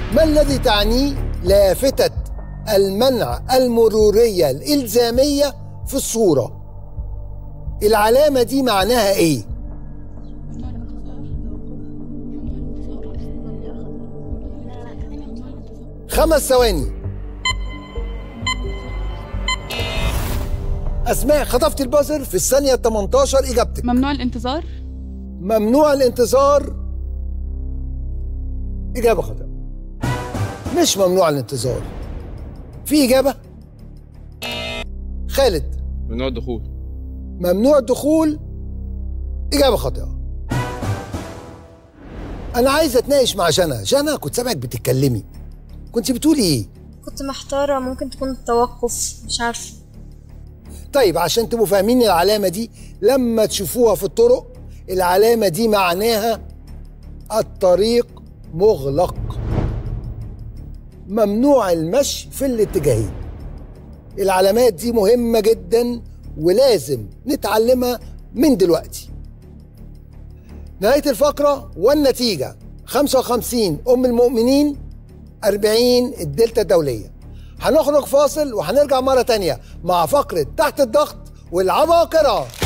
ما الذي تعنيه لافتة المنع المرورية الإلزامية في الصورة العلامة دي معناها إيه؟ خمس ثواني أسماء خطفت البازر في الثانية 18 إجابتك ممنوع الانتظار ممنوع الانتظار إجابة خاطئة مش ممنوع الانتظار في إجابة خالد ممنوع الدخول ممنوع الدخول إجابة خاطئة أنا عايز أتناقش مع جنى جنى كنت سامعك بتتكلمي كنت بتقولي إيه كنت محتارة ممكن تكون التوقف مش عارفة طيب عشان تبقوا فاهمين العلامة دي لما تشوفوها في الطرق العلامة دي معناها الطريق مغلق ممنوع المشي في الاتجاهين العلامات دي مهمة جدا ولازم نتعلمها من دلوقتي نهاية الفقرة والنتيجة 55 أم المؤمنين 40 الدلتا الدولية هنخرج فاصل وهنرجع مرة تانية مع فقرة تحت الضغط والعباقرة